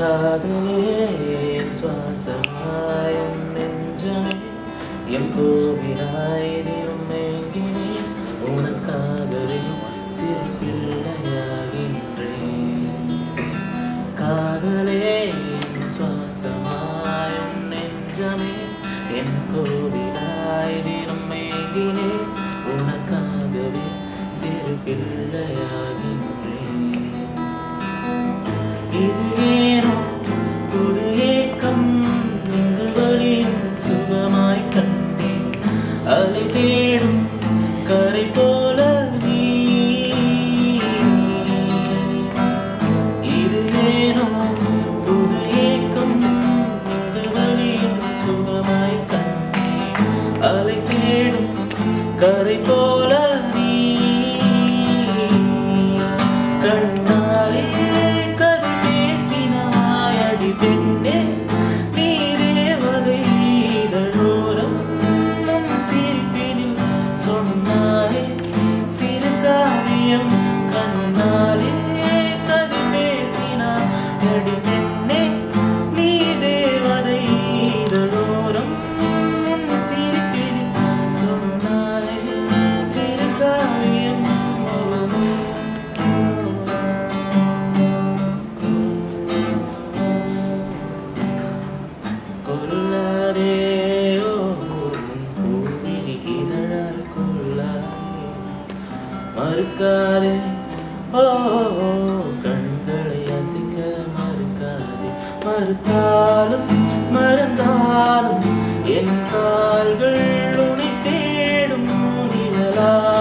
காதலே என் சுவாசமாய் உன் நெஞ்சமே என் கோவிலாய் தினம் மேங்கினேன் உனக்காகவே சிறு பிள்ளையாகின்றேன் காதலே என் சுவாசமாய் உன் நெஞ்சமே என் கோவிலாய் தினம் மேங்கினேன் உனக்காகவே சிறு பிள்ளையாகின்றேன் இது ஏனோ புது ஏக்கம் இங்கு வழியும் சுகமாய் கண்டேன் அலை தேடும் கரை போல நீ இது ஏனோ புது ஏக்கம் இங்கு வழியும் சுகமாய் கண்டேன் அலை தேடும் கரை போல நீ கண்ணாலே கதை பேசினாய் அடி பெண்ணே நீ தேவதை இதழோரம் உன் சிரிப்பினில் சொன்னாயே சிறு காவியம் கண்ணாலே கதை பேசினாய் அடி பெண்ணே நீ தேவதை இதழோரம் உன் சிரிப்பினில் சொன்னாயே சிறு காவியம் கொல்லாதே ஓ பூமினி இதழால் கொல்லாதே மறுக்காதே ஓ கண்களை அசைக்க மறுக்காதே மறுத்தாலும் மறந்தாலும் என் கால்கள் உனை தேடும் நிழலா